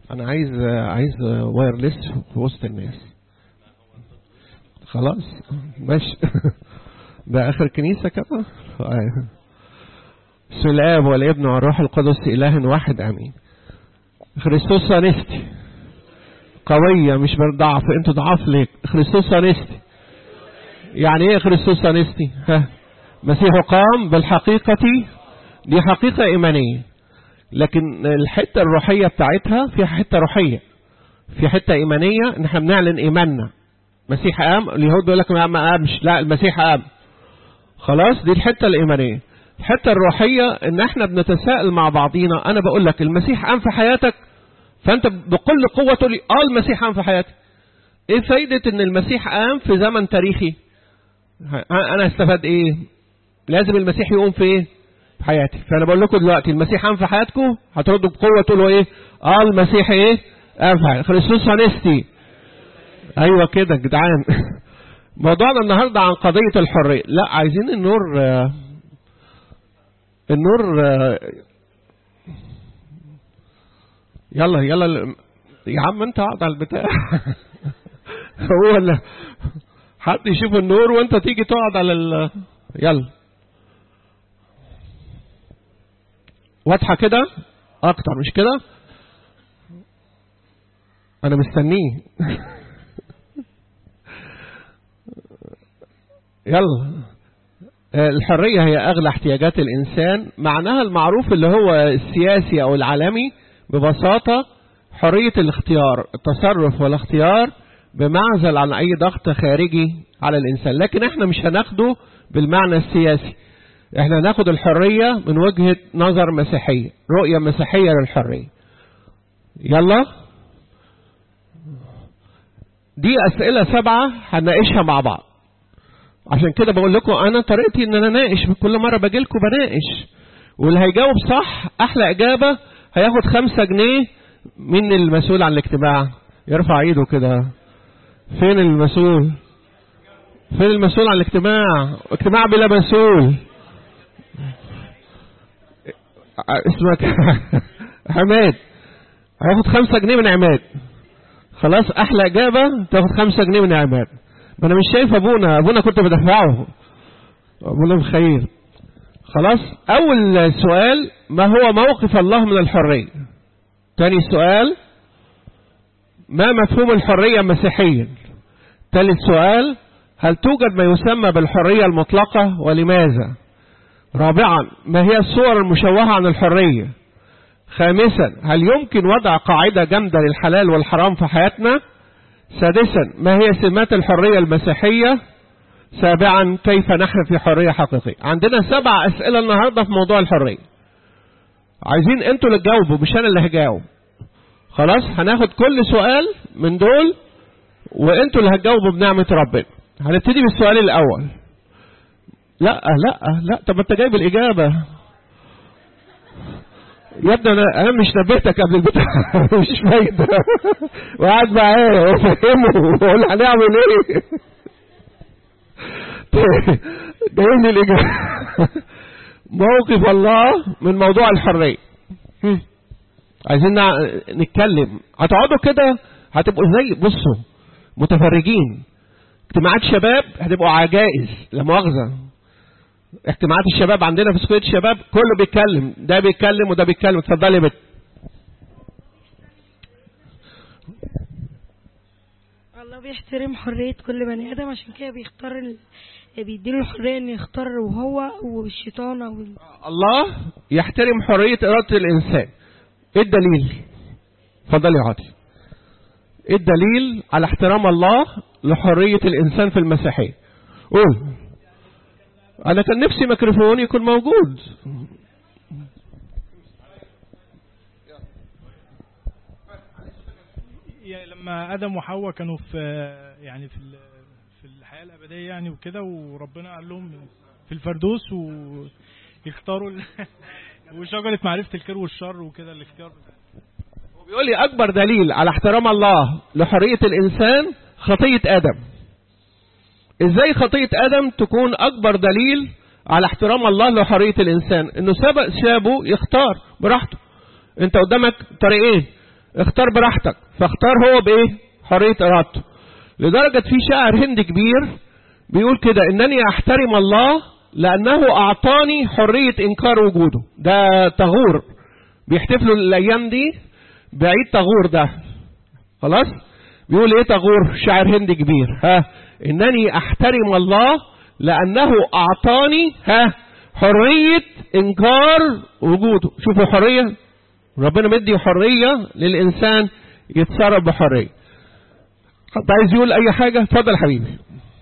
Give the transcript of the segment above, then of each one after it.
انا عايز عايز وايرلس في وسط الناس خلاص ماشي ده اخر كنيسة كده بسم الاب والابن والروح القدس اله واحد امين خريستوس انستي قوية مش بالضعف انتوا ضعاف ليه خريستوس انستي يعني ايه خريستوس انستي ها مسيح قام بالحقيقة دي حقيقة ايمانية لكن الحتة الروحية بتاعتها فيها حتة روحية في حتة ايمانية ان احنا بنعلن ايماننا مسيح قام اليهود بيقول لك ما قامش لا المسيح قام خلاص دي الحتة الايمانية الحتة الروحية ان احنا بنتساءل مع بعضينا انا بقول لك المسيح قام في حياتك فانت بكل قوة تقول لي اه المسيح قام في حياتي ايه فايدة ان المسيح قام في زمن تاريخي انا استفاد ايه لازم المسيح يقوم في ايه في حياتي فانا بقول لكم دلوقتي المسيح قام في حياتكم هتردوا بقوة تقولوا ايه اه المسيح ايه قام في حياتي خريستوس هنستي ايوه كده جدعان موضوعنا النهارده عن قضية الحرية لا عايزين النور النور يلا يلا يا عم انت اقعد على البتاع هو ولا حد يشوف النور وانت تيجي تقعد على ال يلا واضحه كده اكتر مش كده انا مستنيه يلا الحرية هي أغلى احتياجات الإنسان معناها المعروف اللي هو السياسي أو العالمي ببساطة حرية الاختيار التصرف والاختيار بمعزل عن أي ضغط خارجي على الإنسان لكن احنا مش هناخده بالمعنى السياسي احنا هناخد الحرية من وجهة نظر مسيحية رؤية مسيحية للحرية يلا دي أسئلة سبعة هنناقشها مع بعض عشان كده بقول لكم انا طريقتي ان انا اناقش كل مره باجي لكم بناقش واللي هيجاوب صح احلى اجابه هياخد خمسة جنيه من المسؤول عن الاجتماع يرفع ايده كده فين المسؤول فين المسؤول عن الاجتماع اجتماع بلا مسؤول اسمك عماد هياخد خمسة جنيه من عماد خلاص احلى اجابه تاخد خمسة جنيه من عماد ما انا مش شايف ابونا ابونا كنت بدفعه ابونا بخير خلاص اول سؤال ما هو موقف الله من الحرية تاني سؤال ما مفهوم الحرية مسيحيا ثالث سؤال هل توجد ما يسمى بالحرية المطلقة ولماذا رابعا ما هي الصور المشوهة عن الحرية خامسا هل يمكن وضع قاعدة جامدة للحلال والحرام في حياتنا سادسا ما هي سمات الحرية المسيحية سابعا كيف نحن في حرية حقيقية عندنا سبع أسئلة النهاردة في موضوع الحرية عايزين انتوا اللي تجاوبوا مش انا اللي هجاوب خلاص هناخد كل سؤال من دول وانتوا اللي هتجاوبوا بنعمة ربنا هنبتدي بالسؤال الاول لا لا لا طب انت جايب الاجابة يا ابني انا انا مش نبهتك قبل البتاع مش فايده وقعد معايا وافهمه واقول هنعمل ايه جايب لي الاجابه موقف الله من موضوع الحريه عايزين نتكلم هتقعدوا كده هتبقوا زي بصوا متفرجين اجتماعات شباب هتبقوا عجائز لا مؤاخذه اجتماعات الشباب عندنا في سكويت الشباب كله بيتكلم ده بيتكلم وده بيتكلم اتفضلي يا بت الله بيحترم حرية كل بني آدم عشان كده بيختار ال... بيديله الحرية إنه يختار وهو والشيطان أو ال... الله يحترم حرية إرادة الإنسان إيه الدليل؟ اتفضلي يا عاطي إيه الدليل على احترام الله لحرية الإنسان في المسيحية؟ قول انا كان نفسي ميكروفون يكون موجود لما ادم وحواء كانوا في يعني في في الحياه الابديه يعني وكده وربنا قال لهم في الفردوس ويختاروا وشجره معرفه الخير والشر وكده الاختيار بيقول لي اكبر دليل على احترام الله لحريه الانسان خطيه ادم ازاي خطيه ادم تكون اكبر دليل على احترام الله لحريه الانسان انه سبق سابه يختار براحته انت قدامك طريقين اختار براحتك فاختار هو بايه حرية ارادته لدرجة في شاعر هندي كبير بيقول كده انني احترم الله لانه اعطاني حرية انكار وجوده ده تغور بيحتفلوا الايام دي بعيد تغور ده خلاص بيقول ايه تغور شاعر هندي كبير ها انني احترم الله لانه اعطاني ها حرية انكار وجوده شوفوا حرية ربنا مدي حرية للانسان يتصرف بحرية حد عايز يقول اي حاجة اتفضل حبيبي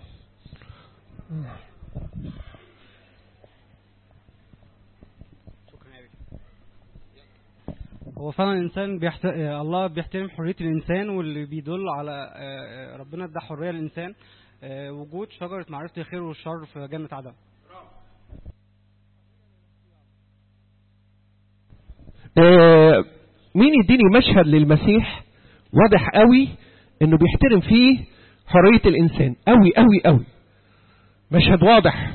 هو فعلا الانسان بيحت... آه، الله بيحترم حريه الانسان واللي بيدل على آه، آه، ربنا ادى حريه للانسان آه، وجود شجره معرفه الخير والشر في جنه عدن آه، مين يديني مشهد للمسيح واضح قوي انه بيحترم فيه حرية الانسان قوي قوي قوي مشهد واضح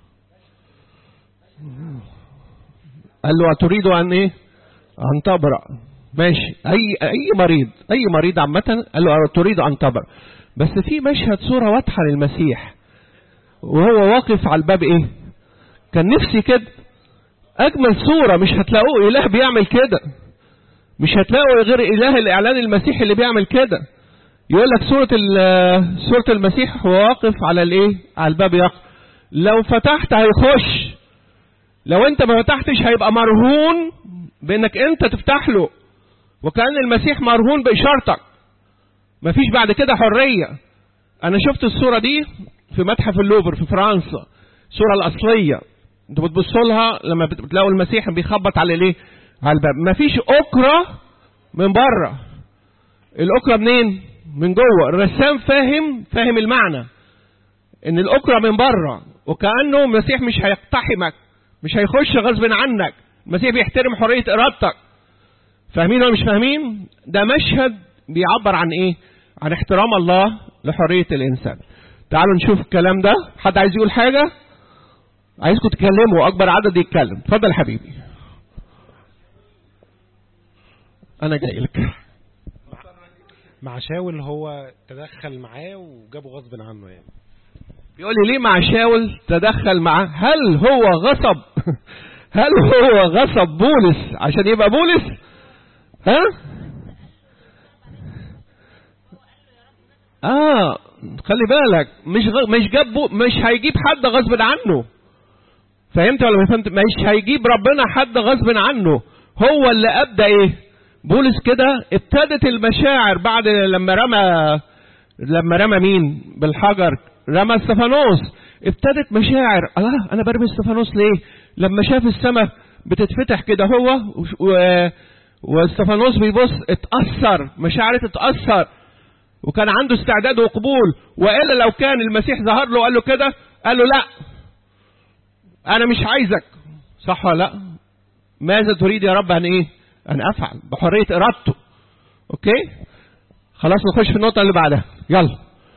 قال له أتريد أن إيه؟ أن تبرأ ماشي أي أي مريض أي مريض عامة قال له تريد أن تبرأ بس في مشهد صورة واضحة للمسيح وهو واقف على الباب إيه؟ كان نفسي كده أجمل صورة مش هتلاقوه إله بيعمل كده مش هتلاقوا غير إله الإعلان المسيحي اللي بيعمل كده يقول لك سورة ال- سورة المسيح هو واقف على الإيه؟ على الباب يقف لو فتحت هيخش لو انت ما فتحتش هيبقى مرهون بانك انت تفتح له وكان المسيح مرهون باشارتك مفيش بعد كده حريه انا شفت الصوره دي في متحف اللوفر في فرنسا الصوره الاصليه انتوا بتبصوا لها لما بت- بتلاقوا المسيح بيخبط على الايه على الباب مفيش اكره من بره الاكره منين من جوه الرسام فاهم فاهم المعنى ان الاكره من بره وكانه المسيح مش هيقتحمك مش هيخش غصب عنك المسيح بيحترم حريه ارادتك فاهمين ولا مش فاهمين ده مشهد بيعبر عن ايه عن احترام الله لحريه الانسان تعالوا نشوف الكلام ده حد عايز يقول حاجه عايزكم تتكلموا اكبر عدد يتكلم اتفضل حبيبي انا جاي لك مع شاول هو تدخل معاه وجابه غصب عنه يعني بيقول لي ليه مع شاول تدخل معاه هل هو غصب هل هو غصب بولس عشان يبقى بولس ها اه خلي بالك مش غ... مش جاب بو... مش هيجيب حد غصب عنه فهمت ولا ما فهمت مش هيجيب ربنا حد غصب عنه هو اللي ابدا ايه بولس كده ابتدت المشاعر بعد لما رمى لما رمى مين بالحجر رمى استفانوس ابتدت مشاعر الله انا برمي استفانوس ليه لما شاف السماء بتتفتح كده هو و... واستفانوس بيبص اتأثر مشاعره تتأثر وكان عنده استعداد وقبول والا لو كان المسيح ظهر له وقال له كده قال له لا انا مش عايزك صح ولا لا ماذا تريد يا رب ان ايه ان افعل بحريه ارادته اوكي خلاص نخش في النقطه اللي بعدها يلا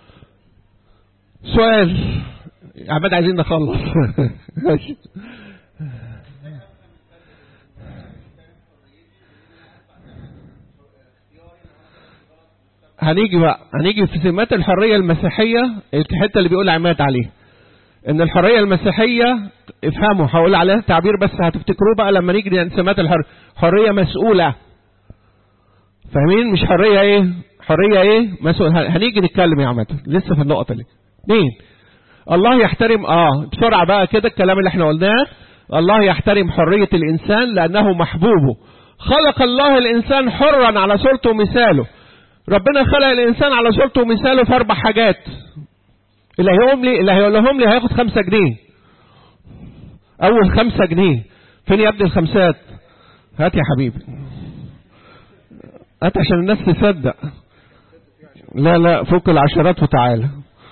سؤال يا عماد عايزين نخلص ماشي. هنيجي بقى هنيجي في سمات الحرية المسيحية الحتة اللي بيقول عماد عليها ان الحرية المسيحية افهموا هقول عليها تعبير بس هتفتكروه بقى لما نيجي عند سمات الحرية حرية مسؤولة فاهمين مش حرية ايه حرية ايه مسؤول هنيجي نتكلم يا عماد لسه في النقطة دي اثنين الله يحترم اه بسرعة بقى كده الكلام اللي احنا قلناه الله يحترم حرية الانسان لانه محبوبه خلق الله الانسان حرا على صورته ومثاله ربنا خلق الانسان على صورته ومثاله في اربع حاجات اللي هيقوم لي اللي هيقولهم لي هياخد خمسة جنيه اول خمسة جنيه فين يا ابني الخمسات هات يا حبيبي هات عشان الناس تصدق لا لا فوق العشرات وتعالى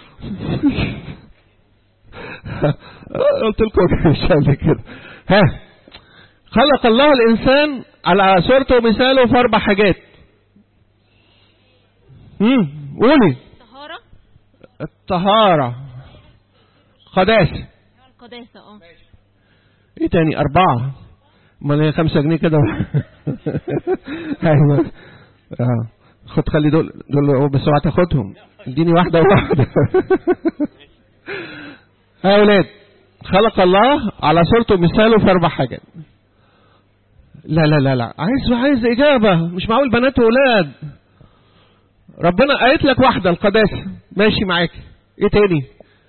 قلت لكم مش قبل كده ها خلق الله الانسان على صورته ومثاله في اربع حاجات امم قولي طهارة الطهارة قداسة القداسة اه ايه تاني اربعة امال هي خمسة جنيه كده ايوه اه خد خلي دول دول بس اوعى تاخدهم اديني واحده واحده يا اولاد خلق الله على صورته مثاله في اربع حاجات لا لا لا لا عايز عايز اجابه مش معقول بنات واولاد ربنا قالت لك واحده القداسه ماشي معاك ايه تاني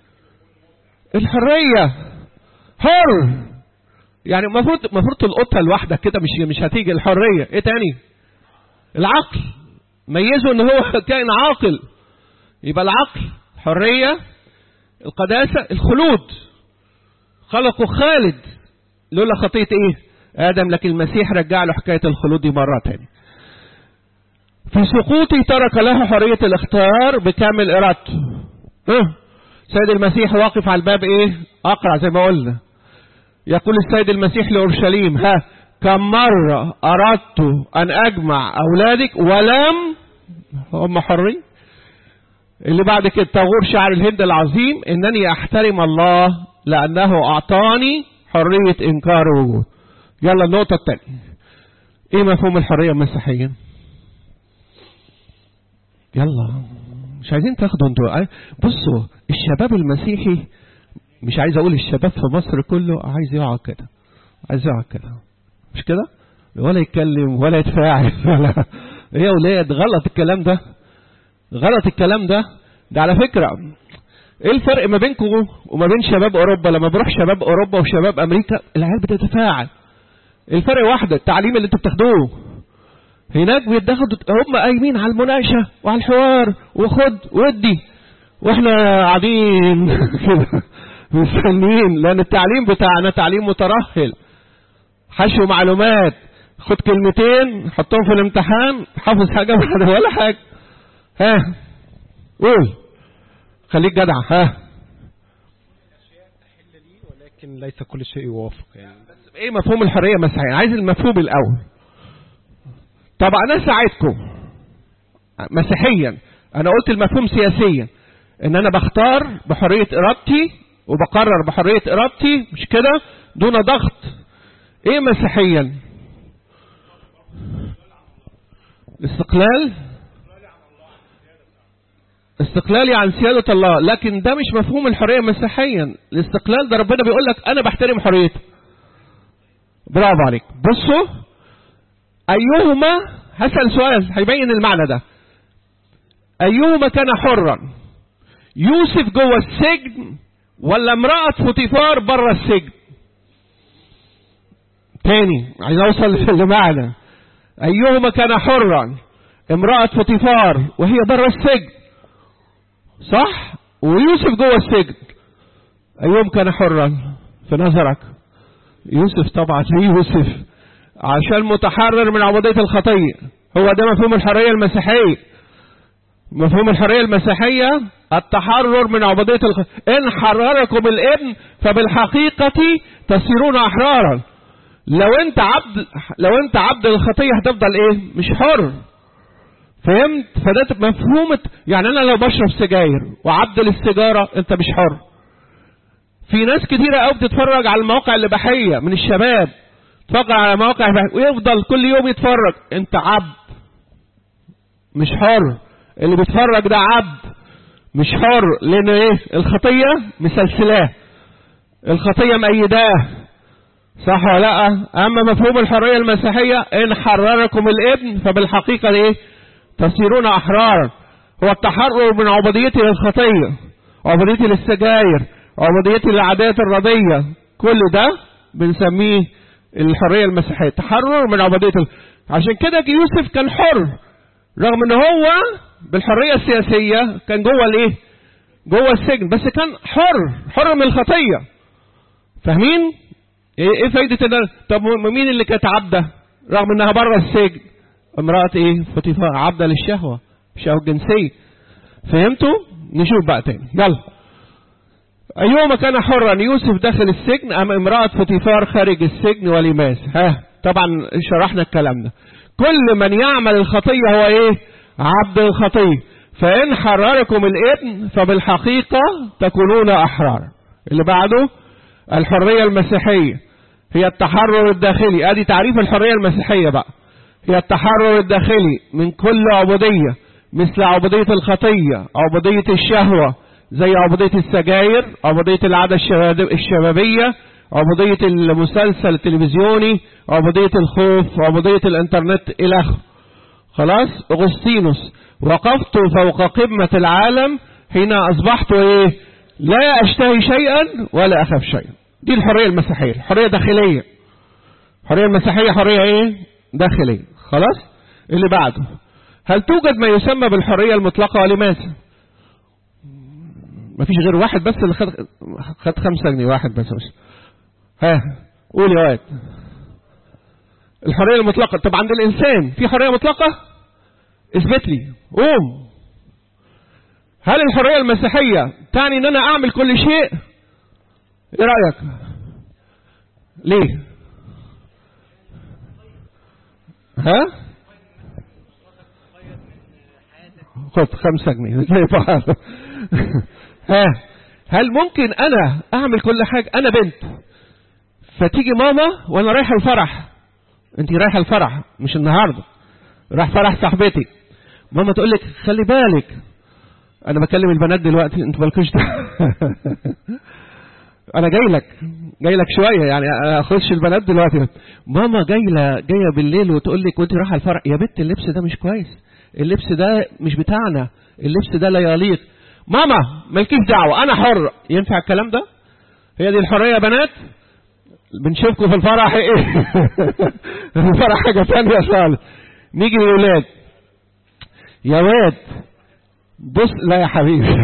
الحريه حر يعني المفروض المفروض تلقطها لوحدك كده مش مش هتيجي الحريه ايه تاني العقل ميزه ان هو كائن عاقل يبقى العقل حريه القداسه الخلود خلقه خالد لولا خطيه ايه ادم لكن المسيح رجع له حكايه الخلود دي مره تاني في سقوطه ترك له حريه الاختيار بكامل ارادته اه سيد المسيح واقف على الباب ايه اقرع زي ما قلنا يقول السيد المسيح لأورشليم ها كم مرة أردت أن أجمع أولادك ولم هم حرين اللي بعد كده تغور شعر الهند العظيم إنني أحترم الله لأنه أعطاني حرية إنكار وجود يلا النقطة الثانية إيه مفهوم الحرية المسيحية يلا مش عايزين تاخدوا انتوا بصوا الشباب المسيحي مش عايز اقول الشباب في مصر كله عايز يقعد كده عايز يقعد كده مش كده ولا يتكلم ولا يتفاعل ولا ايه يا ولاد غلط الكلام ده غلط الكلام ده ده على فكره ايه الفرق ما بينكم وما بين شباب اوروبا لما بروح شباب اوروبا وشباب امريكا العيال بتتفاعل الفرق واحده التعليم اللي انتوا بتاخدوه هناك بيتاخدوا هم قايمين على المناقشه وعلى الحوار وخد ودي واحنا قاعدين كده مستنيين لان التعليم بتاعنا تعليم مترهل حشو معلومات خد كلمتين حطهم في الامتحان حافظ حاجة بعد ولا حاجة ها قول خليك جدع ها ولكن ليس كل شيء يوافق يعني ايه مفهوم الحرية مسيحية عايز المفهوم الاول طب انا ساعدكم مسيحيا انا قلت المفهوم سياسيا ان انا بختار بحرية ارادتي وبقرر بحرية ارادتي مش كده دون ضغط ايه مسيحيا الاستقلال استقلالي عن سيادة الله لكن ده مش مفهوم الحرية مسيحيا الاستقلال ده ربنا بيقول لك انا بحترم حريتك برافو عليك بصوا ايهما هسأل سؤال هيبين المعنى ده ايهما كان حرا يوسف جوه السجن ولا امرأة فوتيفار بره السجن تاني عايز اوصل لمعنى ايهما كان حرا امرأة فوتيفار وهي بره السجن صح ويوسف جوه السجن ايهم كان حرا في نظرك يوسف طبعا ليه يوسف عشان متحرر من عبودية الخطية هو ده مفهوم الحرية المسيحية مفهوم الحرية المسيحية التحرر من عبودية الخطية إن حرركم الابن فبالحقيقة تصيرون أحرارا لو أنت عبد لو أنت عبد الخطية هتفضل إيه؟ مش حر فهمت؟ فده مفهوم يعني أنا لو بشرب سجاير وعبد للسيجارة أنت مش حر في ناس كتيرة قوي بتتفرج على المواقع الإباحية من الشباب تتفرج على مواقع الإباحية ويفضل كل يوم يتفرج أنت عبد مش حر اللي بيتفرج ده عبد مش حر لان ايه الخطيه مسلسلاه الخطيه مأيداه صح ولا لا اما مفهوم الحريه المسيحيه ان حرركم الابن فبالحقيقه ايه تصيرون احرارا هو التحرر من عبوديتي للخطيه عبوديتي للسجاير عبوديتي للعادات الرضيه كل ده بنسميه الحريه المسيحيه تحرر من عبوديه عشان كده يوسف كان حر رغم ان هو بالحرية السياسية كان جوه الايه جوه السجن بس كان حر حر من الخطية فاهمين ايه فايدة ده طب مين اللي كانت عبدة رغم انها بره السجن امرأة ايه فطيفة عبدة للشهوة الشهوة الجنسية فهمتوا نشوف بقى تاني يلا أيهما كان حرا يوسف داخل السجن أم امرأة فطيفار خارج السجن ولماذا ها طبعا شرحنا الكلام ده كل من يعمل الخطية هو ايه عبد الخطية فإن حرركم الابن فبالحقيقة تكونون أحرار اللي بعده الحرية المسيحية هي التحرر الداخلي ادي تعريف الحرية المسيحية بقى هي التحرر الداخلي من كل عبودية مثل عبودية الخطية عبودية الشهوة زي عبودية السجاير عبودية العادة الشباب- الشبابية عبودية المسلسل التلفزيوني عبودية الخوف عبودية الانترنت إلى آخره خلاص أغسطينوس وقفت فوق قمة العالم حين أصبحت إيه لا أشتهي شيئا ولا أخاف شيئا دي الحرية المسيحية الحرية داخلية الحرية المسيحية حرية إيه داخلية خلاص اللي بعده هل توجد ما يسمى بالحرية المطلقة ولماذا مفيش غير واحد بس اللي خد خد خمسة جنيه واحد بس بس ها قول يا واد الحرية المطلقة طب عند الإنسان في حرية مطلقة اثبت لي قوم هل الحرية المسيحية تعني ان انا اعمل كل شيء ايه رأيك ليه ها خد خمسة جنيه زي بعض ها هل ممكن انا اعمل كل حاجة انا بنت فتيجي ماما وانا رايحة الفرح انت رايحة الفرح مش النهاردة راح فرح صاحبتي ماما تقول لك خلي بالك انا بكلم البنات دلوقتي انتوا مالكوش دعوة. انا جاي لك جاي لك شويه يعني اخش البنات دلوقتي ماما جايه جايه بالليل وتقول لك وانت رايحه الفرح يا بنت اللبس ده مش كويس اللبس ده مش بتاعنا اللبس ده لا يليق ماما مالكيش دعوه انا حر ينفع الكلام ده هي دي الحريه يا بنات بنشوفكم في الفرح ايه في الفرح حاجه ثانيه خالص نيجي للولاد يا واد بص لا يا حبيبي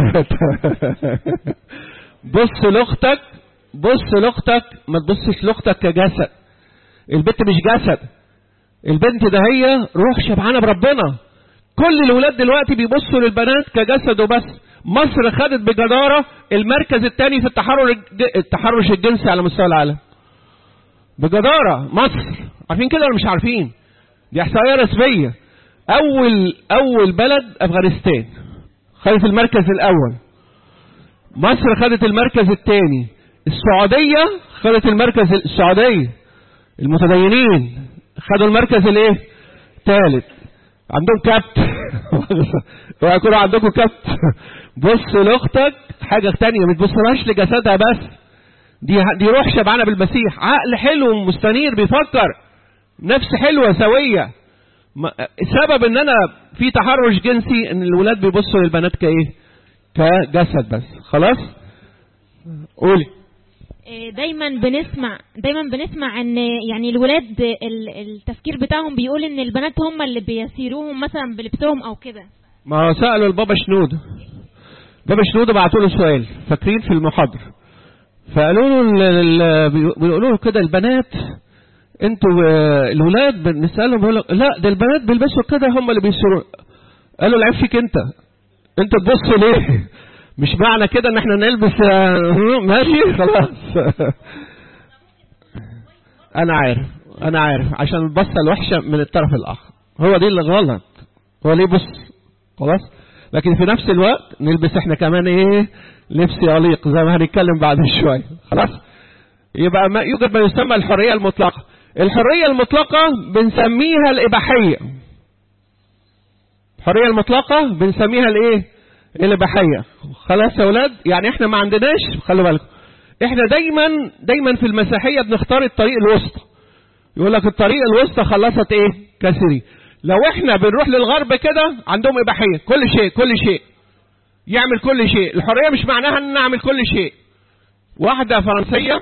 بص لاختك بص لاختك ما تبصش لاختك كجسد البنت مش جسد البنت ده هي روح شبعانه بربنا كل الولاد دلوقتي بيبصوا للبنات كجسد وبس مصر خدت بجدارة المركز الثاني في التحرر الج- التحرش الجنسي على مستوى العالم بجدارة مصر عارفين كده ولا مش عارفين دي احصائية رسمية اول اول بلد افغانستان خدت المركز الاول مصر خدت المركز الثاني السعودية خدت المركز السعودية المتدينين خدوا المركز الايه ثالث عندهم كبت ويكونوا عندكم كبت بص لاختك حاجة تانية ما تبصلهاش لجسدها بس دي دي روح شبعانة بالمسيح عقل حلو مستنير بيفكر نفس حلوة سوية ما- السبب ان انا في تحرش جنسي ان الولاد بيبصوا للبنات كايه كجسد بس خلاص قولي آه، دايما بنسمع دايما بنسمع ان يعني الولاد ال- التفكير بتاعهم بيقول ان البنات هم اللي بيسيروهم مثلا بلبسهم او كده ما هو سألوا البابا شنودة بابا شنودة بعتوا له سؤال فاكرين في المحاضرة فقالوا له ال- ال- بيقولوا له كده البنات انتوا آه، الولاد بنسألهم بيقول لك لا ده البنات بيلبسوا كده هم اللي بيسروا قالوا العيب فيك انت انت تبص ليه مش معنى كده ان احنا نلبس آه، ماشي خلاص انا عارف انا عارف عشان البصه الوحشه من الطرف الاخر هو دي اللي غلط هو ليه بص خلاص لكن في نفس الوقت نلبس احنا كمان ايه لبس يليق زي ما هنتكلم بعد شويه خلاص يبقى ما يوجد ما يسمى الحريه المطلقه الحريه المطلقه بنسميها الاباحيه الحريه المطلقه بنسميها الايه الاباحيه خلاص يا اولاد يعني احنا ما عندناش خلوا بالكم احنا دايما دايما في المسيحيه بنختار الطريق الوسطى يقول لك الطريق الوسطى خلصت ايه كسري لو احنا بنروح للغرب كده عندهم اباحيه كل شيء كل شيء يعمل كل شيء الحريه مش معناها ان نعمل كل شيء واحده فرنسيه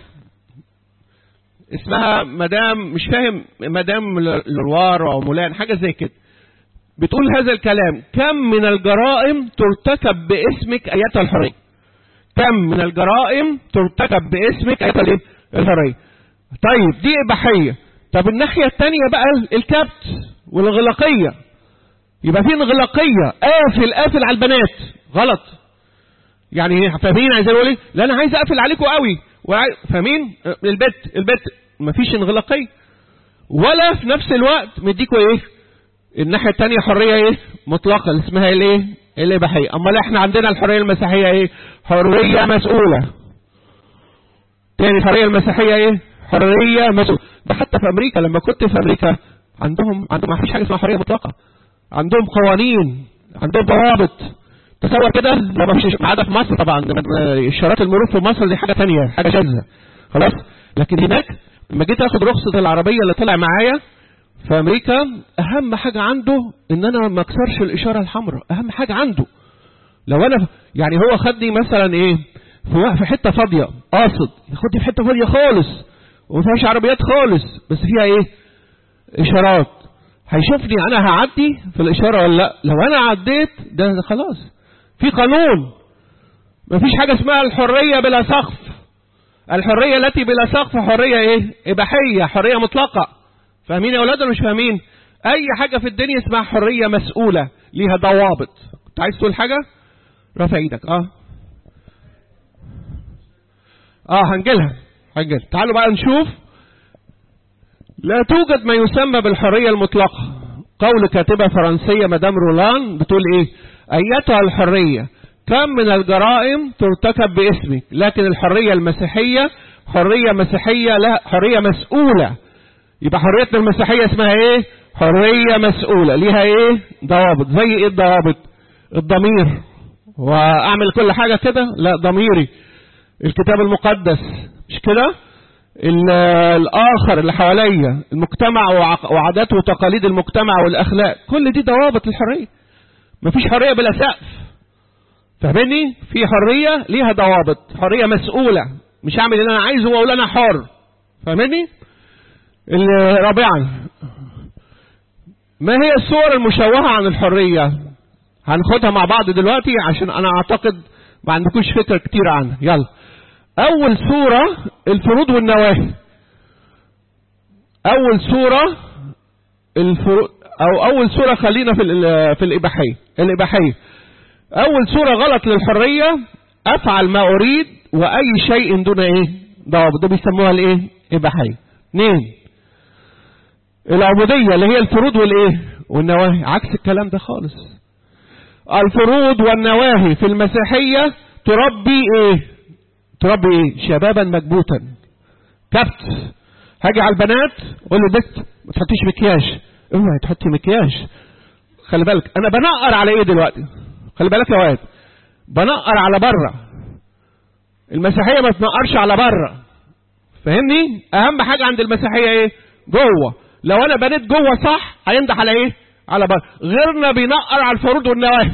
اسمها مدام مش فاهم مدام لروار او مولان حاجه زي كده بتقول هذا الكلام كم من الجرائم ترتكب باسمك ايتها الحريه كم من الجرائم ترتكب باسمك ايتها الايه الحريه طيب دي اباحيه طب الناحيه الثانيه بقى الكبت والانغلاقيه يبقى في انغلاقيه قافل قافل على البنات غلط يعني فاهمين عايز اقول ايه لا انا عايز اقفل عليكم قوي وعاي- فاهمين البت البت مفيش انغلاقيه ولا في نفس الوقت مديكوا ايه الناحيه الثانيه حريه ايه مطلقه اللي اسمها الايه الاباحيه امال احنا عندنا الحريه المسيحيه ايه حريه مسؤوله تاني الحريه المسيحيه ايه حريه مسؤوله ده حتى في امريكا لما كنت في امريكا عندهم عندهم ما فيش حاجه اسمها حريه مطلقه عندهم قوانين عندهم ضوابط تصور كده لما فيش ما عدا في مصر طبعا اشارات المرور في مصر دي حاجه ثانيه حاجه شاذه خلاص لكن هناك لما جيت اخد رخصه العربيه اللي طلع معايا في امريكا اهم حاجه عنده ان انا ما اكسرش الاشاره الحمراء اهم حاجه عنده لو انا يعني هو خدني مثلا ايه في في حته فاضيه قاصد ياخدني في حته فاضيه خالص وما فيهاش عربيات خالص بس فيها ايه اشارات هيشوفني انا هعدي في الاشاره ولا لا لو انا عديت ده, ده خلاص في قانون مفيش حاجه اسمها الحريه بلا سقف الحريه التي بلا سقف حريه ايه اباحيه حريه مطلقه فاهمين يا اولاد ولا مش فاهمين اي حاجه في الدنيا اسمها حريه مسؤوله ليها ضوابط كنت عايز تقول حاجه رافع ايدك اه اه هنجيلها هنجيلها تعالوا بقى نشوف لا توجد ما يسمى بالحرية المطلقة قول كاتبة فرنسية مدام رولان بتقول ايه ايتها الحرية كم من الجرائم ترتكب باسمك لكن الحرية المسيحية حرية مسيحية لا حرية مسؤولة يبقى حريتنا المسيحية اسمها ايه حرية مسؤولة ليها ايه ضوابط زي ايه الضوابط الضمير واعمل كل حاجة كده لا ضميري الكتاب المقدس مش كده الآخر اللي حواليا المجتمع وعادات وتقاليد المجتمع والأخلاق كل دي ضوابط الحرية مفيش حرية بلا سقف فاهمني في حرية ليها ضوابط حرية مسؤولة مش هعمل اللي أنا عايزه وأقول أنا حر فاهمني رابعا ما هي الصور المشوهة عن الحرية هناخدها مع بعض دلوقتي عشان أنا أعتقد ما عندكوش فكرة كتير عنها يلا أول سورة الفروض والنواهي أول سورة الفروض أو أول سورة خلينا في في الإباحية الإباحية أول سورة غلط للحرية أفعل ما أريد وأي شيء دون إيه ضوابط ده بيسموها الإيه إباحية اثنين العبودية اللي هي الفروض والإيه والنواهي عكس الكلام ده خالص الفروض والنواهي في المسيحية تربي إيه تربي ايه شبابا مكبوتا كبت هاجي على البنات اقول له بنت ما تحطيش مكياج اوعي تحطي مكياج خلي بالك انا بنقر على ايه دلوقتي خلي بالك يا واد بنقر على بره المسيحيه ما تنقرش على بره فاهمني اهم حاجه عند المسيحيه ايه جوه لو انا بنيت جوه صح هينضح على ايه على بره غيرنا بينقر على الفروض والنواهي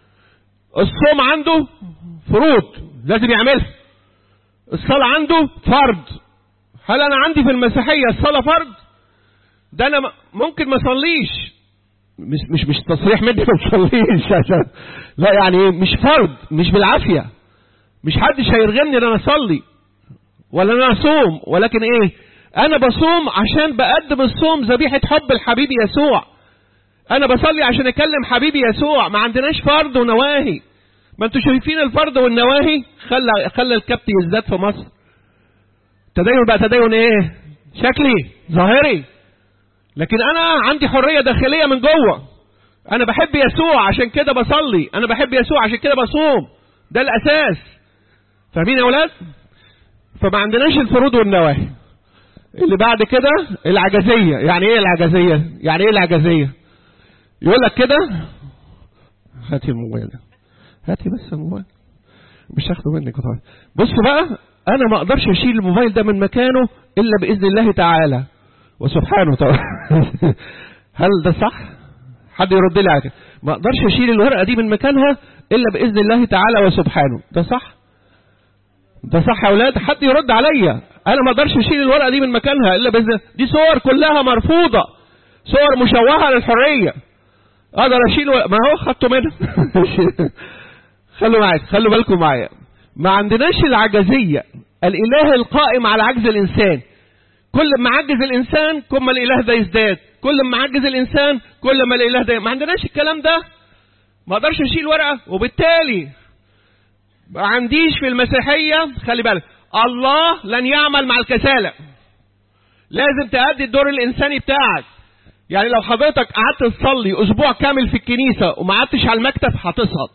الصوم عنده فروض لازم يعملها الصلاة عنده فرض هل أنا عندي في المسيحية الصلاة فرض ده أنا ممكن ما أصليش مش مش مش تصريح مني ما تصليش عشان لا يعني مش فرض مش بالعافية مش حدش هيرغمني ان انا اصلي ولا ان انا اصوم ولكن ايه انا بصوم عشان بقدم الصوم ذبيحة حب لحبيبي يسوع انا بصلي عشان اكلم حبيبي يسوع ما عندناش فرض ونواهي ما انتوا شايفين الفرض والنواهي خلى خلى الكبت يزداد في مصر تدين بقى تدين ايه شكلي ظاهري لكن انا عندي حريه داخليه من جوه انا بحب يسوع عشان كده بصلي انا بحب يسوع عشان كده بصوم ده الاساس فاهمين يا اولاد فما عندناش الفروض والنواهي اللي بعد كده العجزيه يعني ايه العجزيه يعني ايه العجزيه يقول لك كده هاتي الموبايل هاتي بس الموبايل مش هاخده منك طبعا بص بقى انا ما اقدرش اشيل الموبايل ده من مكانه الا باذن الله تعالى وسبحانه طبعا هل ده صح حد يرد لي على كده ما اقدرش اشيل الورقه دي من مكانها الا باذن الله تعالى وسبحانه ده صح ده صح يا اولاد حد يرد عليا انا ما اقدرش اشيل الورقه دي من مكانها الا باذن دي صور كلها مرفوضه صور مشوهه للحريه اقدر اشيل ما هو خدته منها خلوا معايا خلوا بالكم معايا ما عندناش العجزية الإله القائم على عجز الإنسان كل ما عجز الإنسان كل ما الإله ده يزداد كل ما عجز الإنسان كل ما الإله ده ما عندناش الكلام ده ما اقدرش اشيل ورقة وبالتالي ما عنديش في المسيحية خلي بالك الله لن يعمل مع الكسالة لازم تأدي الدور الإنساني بتاعك يعني لو حضرتك قعدت تصلي أسبوع كامل في الكنيسة وما قعدتش على المكتب هتسقط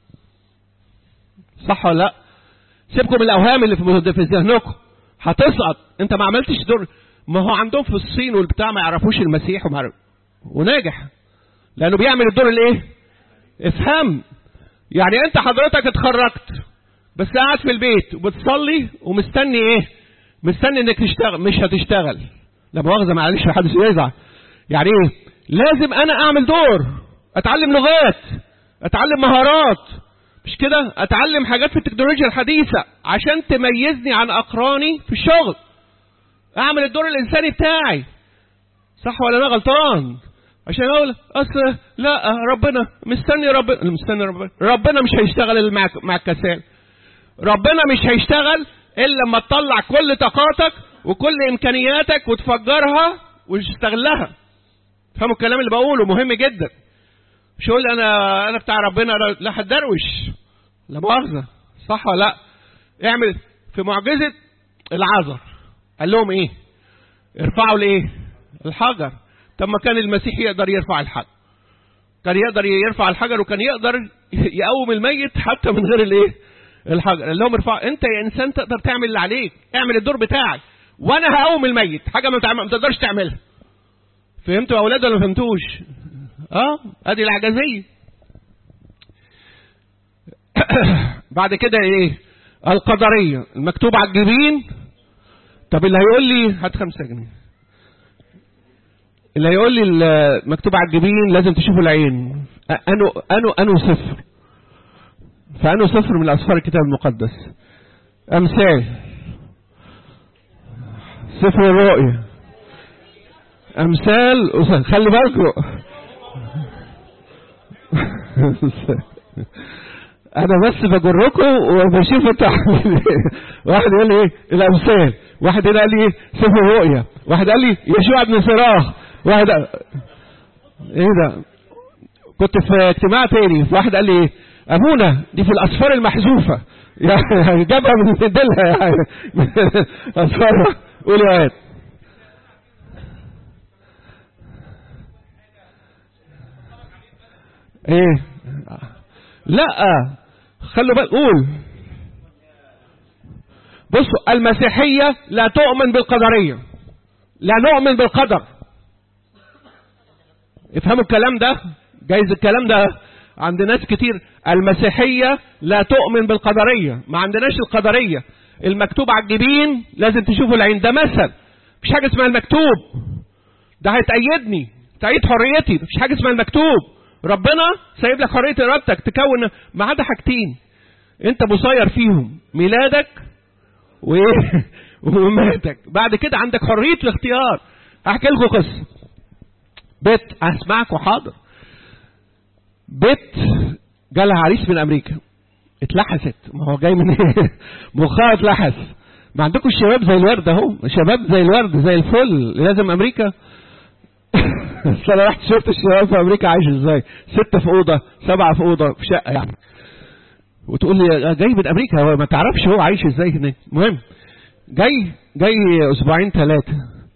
صح ولا لا سيبكم من الاوهام اللي في في ذهنكم هتسقط انت ما عملتش دور ما هو عندهم في الصين والبتاع ما يعرفوش المسيح وما يعرف- وناجح لانه بيعمل الدور الايه افهم يعني انت حضرتك اتخرجت بس قاعد في البيت وبتصلي ومستني ايه مستني انك تشتغل مش هتشتغل لا مؤاخذه معلش محدش يزعل يعني ايه لازم انا اعمل دور اتعلم لغات اتعلم مهارات مش كده اتعلم حاجات في التكنولوجيا الحديثه عشان تميزني عن اقراني في الشغل اعمل الدور الانساني بتاعي صح ولا انا غلطان عشان اقول اصل لا ربنا مستني ربنا مستني ربنا ربنا مش هيشتغل مع مع الكسال ربنا مش هيشتغل الا لما تطلع كل طاقاتك وكل امكانياتك وتفجرها وتستغلها فهموا الكلام اللي بقوله مهم جدا مش يقول انا انا بتاع ربنا أنا لا هتدروش لا مؤاخذه صح ولا لا اعمل في معجزه العذر قال لهم ايه ارفعوا الايه الحجر طب ما كان المسيح يقدر يرفع الحجر كان يقدر يرفع الحجر وكان يقدر يقوم الميت حتى من غير الايه الحجر قال لهم ارفع انت يا انسان تقدر تعمل اللي عليك اعمل الدور بتاعك وانا هقوم الميت حاجه ما بتعمل- ما تقدرش تعملها فهمتوا يا اولاد ولا ما فهمتوش اه ادي العجزيه بعد كده ايه القدريه المكتوب على الجبين طب اللي هيقول لي هات خمسة جنيه اللي هيقول لي المكتوب على الجبين لازم تشوفوا العين انو انو انو صفر فانو صفر من اسفار الكتاب المقدس امثال سفر الرؤيا امثال وص- خلي بالكم انا بس بجركم وبشوف انتوا عاملين إيه. واحد يقول لي ايه الامثال واحد هنا قال لي ايه سفر الرؤيا واحد قال لي يشوع بن صراخ واحد قال- ايه ده كنت في اجتماع تاني واحد قال لي ايه ابونا دي في الاسفار المحذوفه يعني جابها من ديلها يعني اسفار قول يا واد ايه لا خلوا بالك قول بصوا المسيحية لا تؤمن بالقدرية لا نؤمن بالقدر افهموا الكلام ده جايز الكلام ده عند ناس كتير المسيحية لا تؤمن بالقدرية ما عندناش القدرية المكتوب على الجبين لازم تشوفوا العين ده مثل مفيش حاجة اسمها المكتوب ده هيتأيدني تأيد حريتي مفيش حاجة اسمها المكتوب ربنا سايب لك حرية إرادتك تكون ما عدا حاجتين أنت مسير فيهم ميلادك وإيه ومماتك بعد كده عندك حرية الاختيار أحكي لكم قصة بيت أسمعكم حاضر بيت جالها عريس من أمريكا اتلحست ما هو جاي من ايه مخها اتلحس ما عندكم الشباب زي الورد اهو شباب زي الورد زي الفل لازم امريكا بس انا رحت شفت الشباب في امريكا عايش ازاي ستة في اوضه سبعة في اوضه في شقه يعني وتقول لي جاي من امريكا هو ما تعرفش هو عايش ازاي هناك المهم جاي جاي اسبوعين ثلاثه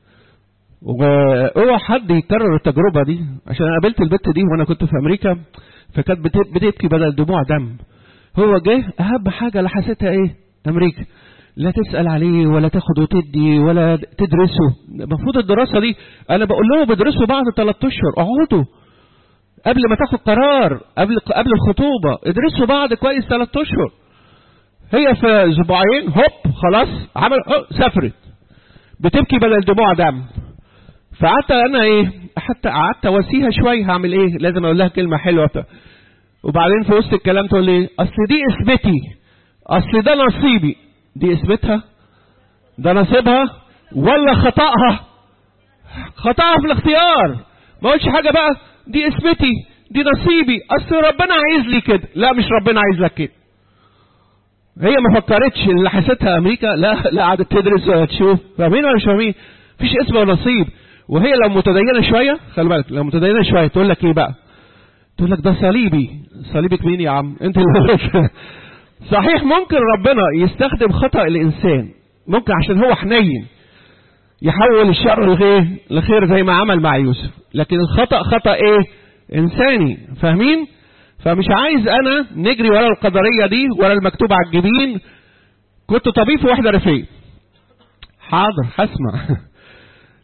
واوعى حد يكرر التجربه دي عشان انا قابلت البت دي وانا كنت في امريكا فكانت بت- بتبكي بدل دموع دم هو جه اهم حاجه لاحظتها ايه امريكا لا تسال عليه ولا تاخد وتدي ولا تدرسه المفروض الدراسه دي انا بقول لهم ادرسوا بعد ثلاث اشهر اقعدوا قبل ما تاخد قرار قبل قبل الخطوبه ادرسوا بعض كويس ثلاث اشهر هي في اسبوعين هوب خلاص عمل أه، سافرت بتبكي بدل دموع دم فقعدت انا ايه حتى قعدت اواسيها شويه هعمل ايه لازم اقول لها كلمه حلوه بتاع. وبعدين في وسط الكلام تقول لي اصل دي اسمتي اصل ده نصيبي دي اسمتها ده نصيبها ولا خطأها خطأها في الاختيار ما قلتش حاجة بقى دي اسمتي دي نصيبي اصل ربنا عايز لي كده لا مش ربنا عايز لك كده هي ما فكرتش اللي حسيتها امريكا لا لا قعدت تدرس ولا تشوف فاهمين ولا مش فاهمين مفيش اسم ولا نصيب وهي لو متدينه شويه خلي بالك لو متدينه شويه تقول لك ايه بقى تقول لك ده صليبي صليبك مين يا عم انت اللي صحيح ممكن ربنا يستخدم خطأ الانسان ممكن عشان هو حنين يحول الشر لخير لخير زي ما عمل مع يوسف لكن الخطأ خطأ ايه انساني فاهمين فمش عايز انا نجري ورا القدرية دي ورا المكتوب على الجبين كنت طبيب في واحدة ريفية حاضر هسمع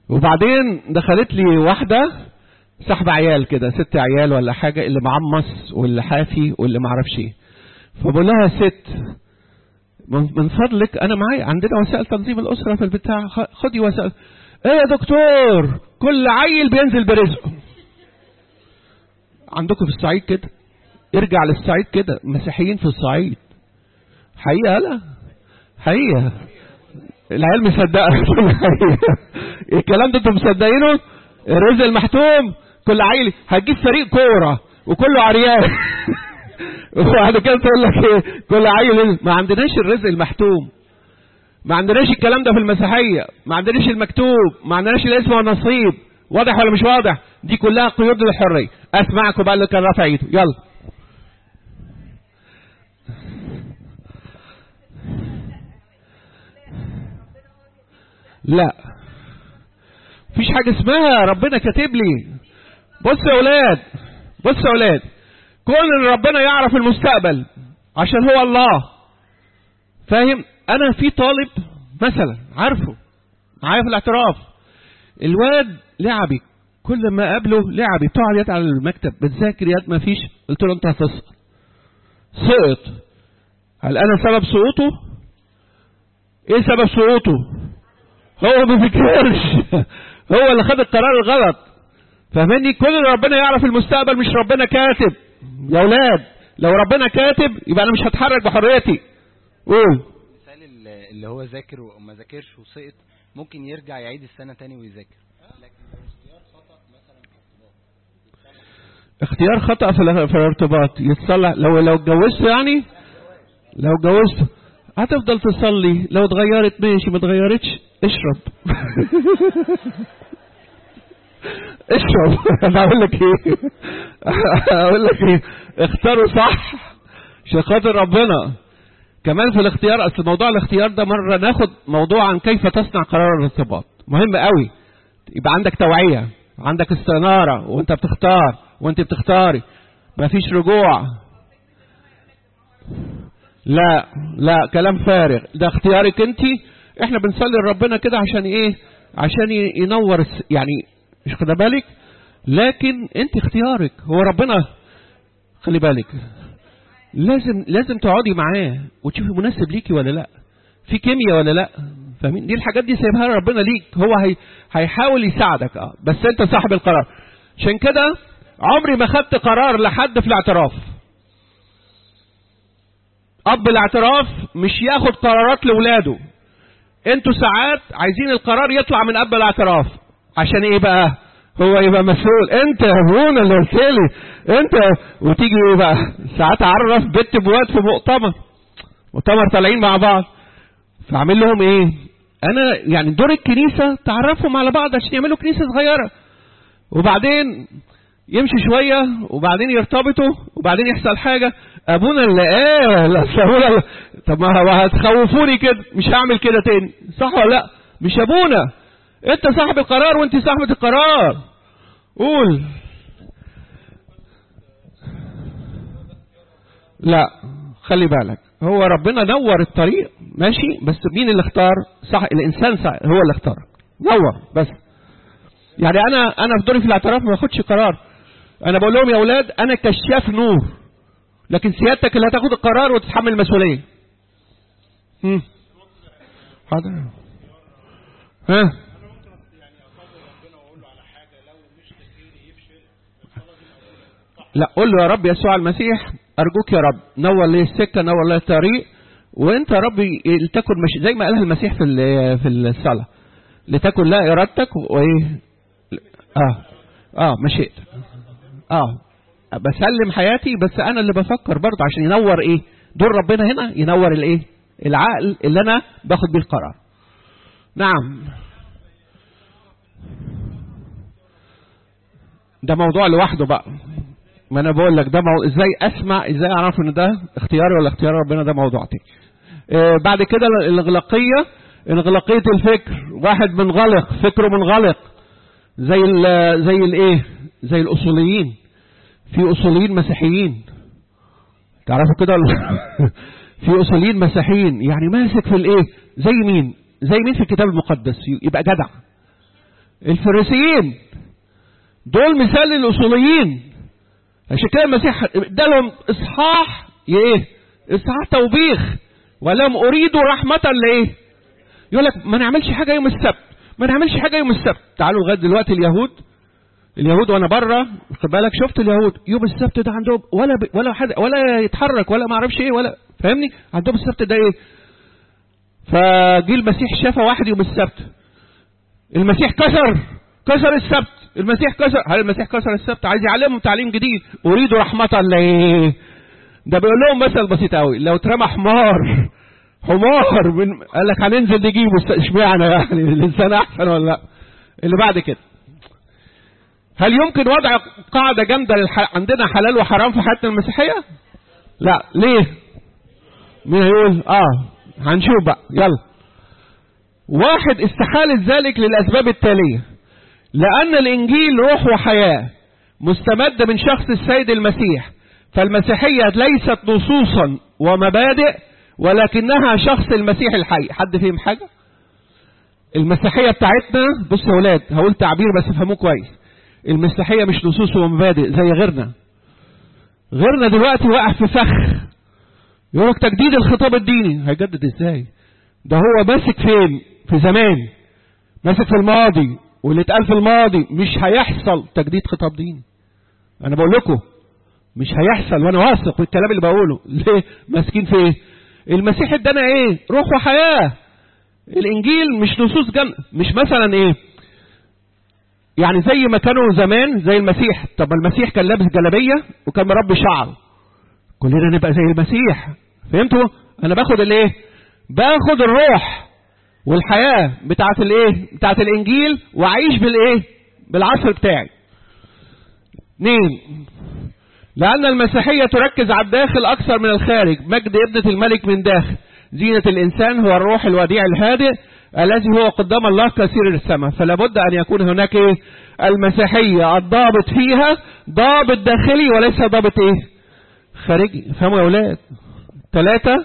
وبعدين دخلت لي واحدة سحب عيال كده ست عيال ولا حاجة اللي معمص واللي حافي واللي معرفش ايه فبقول لها ست من من فضلك انا معايا عندنا وسائل تنظيم الاسره في البتاع خ- خدي وسائل ايه يا دكتور كل عيل بينزل برزقه عندكم في الصعيد كده ارجع للصعيد كده مسيحيين في الصعيد حقيقه لا حقيقه العيال مصدقه حقيقة. الكلام ده انتم مصدقينه الرزق المحتوم كل عيل هتجيب فريق كوره وكله عريان وبعد كده تقول لك ايه كل عيل ما عندناش الرزق المحتوم ما عندناش الكلام ده في المسيحيه ما عندناش المكتوب ما عندناش الاسم والنصيب واضح ولا مش واضح دي كلها قيود للحريه اسمعكم بقى اللي كان رافع ايده يلا لا مفيش حاجه اسمها ربنا كاتب لي بص يا اولاد بص يا اولاد كون ان ربنا يعرف المستقبل عشان هو الله فاهم انا في طالب مثلا عارفه معايا في الاعتراف الواد لعبي كل ما اقابله لعبي بتقعد يد على المكتب بتذاكر يد ما فيش قلت له انت هتسقط سقط هل انا سبب سقوطه ايه سبب سقوطه هو ما فكرش هو اللي خد القرار الغلط فاهمني كل اللي ربنا يعرف المستقبل مش ربنا كاتب يا اولاد لو ربنا كاتب يبقى انا مش هتحرك بحريتي قول مثال ال- اللي هو ذاكر وما ذاكرش وسقط ممكن يرجع يعيد السنة تاني ويذاكر اختيار خطأ في ال- في الارتباط يتصلح لو لو اتجوزت يعني لو اتجوزت هتفضل تصلي لو اتغيرت ماشي ما اتغيرتش اشرب اشرب انا اقول لك ايه اقول لك ايه اختاروا صح عشان خاطر ربنا كمان في الاختيار اصل موضوع الاختيار ده مره ناخد موضوع عن كيف تصنع قرار الارتباط مهم قوي يبقى عندك توعيه عندك استناره وانت بتختار وانت بتختاري مفيش رجوع لا لا كلام فارغ ده اختيارك انت احنا بنصلي لربنا كده عشان ايه عشان ي- ينور الس- يعني مش خد بالك لكن انت اختيارك هو ربنا خلي بالك لازم لازم تقعدي معاه وتشوفي مناسب ليكي ولا لا في كيمياء ولا لا فاهمين دي الحاجات دي سايبها لها ربنا ليك هو هي هيحاول يساعدك اه بس انت صاحب القرار عشان كده عمري ما خدت قرار لحد في الاعتراف اب الاعتراف مش ياخد قرارات لاولاده انتوا ساعات عايزين القرار يطلع من اب الاعتراف عشان ايه بقى هو يبقى مسؤول انت يا ابونا اللي قلت لي انت وتيجي ايه بقى ساعات اعرف بنت بواد في مؤتمر مؤتمر طالعين مع بعض فاعمل لهم ايه انا يعني دور الكنيسه تعرفهم على بعض عشان يعملوا كنيسه صغيره وبعدين يمشي شويه وبعدين يرتبطوا وبعدين يحصل حاجه ابونا اللي قال أصل ابونا اللي- طب ما هو هتخوفوني كده مش هعمل كده تاني صح ولا لا مش ابونا انت صاحب القرار وانت صاحبة القرار قول لا خلي بالك هو ربنا نور الطريق ماشي بس مين اللي اختار صح الانسان صح هو اللي اختار نور بس يعني انا انا في دوري في الاعتراف ما باخدش قرار انا بقول لهم يا اولاد انا كشاف نور لكن سيادتك اللي هتاخد القرار وتتحمل المسؤوليه هم. حاضر ها لا قول له يا رب يسوع المسيح ارجوك يا رب نور لي السكه نور لي الطريق وانت يا رب لتكن مش زي ما قالها المسيح في ال- في الصلاه لتكن لا ارادتك وايه اه اه مشيت اه بسلم حياتي بس انا اللي بفكر برضه عشان ينور ايه دور ربنا هنا ينور الايه العقل اللي انا باخد بيه القرار نعم ده موضوع لوحده بقى ما انا بقول لك ده مو... ازاي اسمع ازاي اعرف ان ده اختياري ولا اختيار ربنا ده موضوع تاني آه بعد كده الاغلاقيه انغلاقيه الفكر واحد منغلق فكره منغلق زي ال زي الايه زي الاصوليين في اصوليين مسيحيين تعرفوا كده ولا في اصوليين مسيحيين يعني ماسك في الايه زي مين زي مين في الكتاب المقدس يبقى جدع الفريسيين دول مثال للاصوليين عشان كده المسيح ادالهم اصحاح ايه اصحاح توبيخ ولم اريد رحمه لايه يقول لك ما نعملش حاجه يوم السبت ما نعملش حاجه يوم السبت تعالوا لغايه دلوقتي اليهود اليهود وانا بره خد بالك شفت اليهود يوم السبت ده عندهم ولا ب... ولا حد ولا يتحرك ولا ما اعرفش ايه ولا فاهمني عندهم السبت ده ايه فجي المسيح شاف واحد يوم السبت المسيح كسر كسر السبت المسيح كسر هل المسيح كسر السبت عايز يعلمهم تعليم جديد اريد رحمه لايه ده بيقول لهم مثل بسيط قوي لو اترمى حمار حمار من قال لك هننزل نجيبه است- اشمعنى يعني الانسان احسن ولا لا اللي بعد كده هل يمكن وضع قاعده جامده للح... عندنا حلال وحرام في حياتنا المسيحيه لا ليه مين هيقول اه هنشوف بقى يلا واحد استحالة ذلك للأسباب التالية لأن الإنجيل روح وحياة مستمد من شخص السيد المسيح فالمسيحية ليست نصوصا ومبادئ ولكنها شخص المسيح الحي حد فيهم حاجة المسيحية بتاعتنا بصوا يا ولاد هقول تعبير بس افهموه كويس المسيحية مش نصوص ومبادئ زي غيرنا غيرنا دلوقتي واقع في فخ يقول لك تجديد الخطاب الديني هيجدد ازاي ده هو ماسك فين في زمان ماسك في الماضي واللي اتقال في الماضي مش هيحصل تجديد خطاب ديني انا بقول لكم مش هيحصل وانا واثق بالكلام اللي بقوله ليه ماسكين في ايه المسيح ادانا ايه روح وحياه الانجيل مش نصوص جم مش مثلا ايه يعني زي ما كانوا زمان زي المسيح طب ما المسيح كان لابس جلابيه وكان مربي شعر كلنا نبقى زي المسيح فهمتوا انا باخد الايه باخد الروح والحياه بتاعه الايه بتاعه الانجيل واعيش بالايه بالعصر بتاعي اثنين لأن المسيحية تركز على الداخل أكثر من الخارج مجد ابنة الملك من داخل زينة الإنسان هو الروح الوديع الهادئ الذي هو قدام الله كثير السماء فلا بد أن يكون هناك إيه؟ المسيحية الضابط فيها ضابط داخلي وليس ضابط إيه خارجي فهموا يا أولاد ثلاثة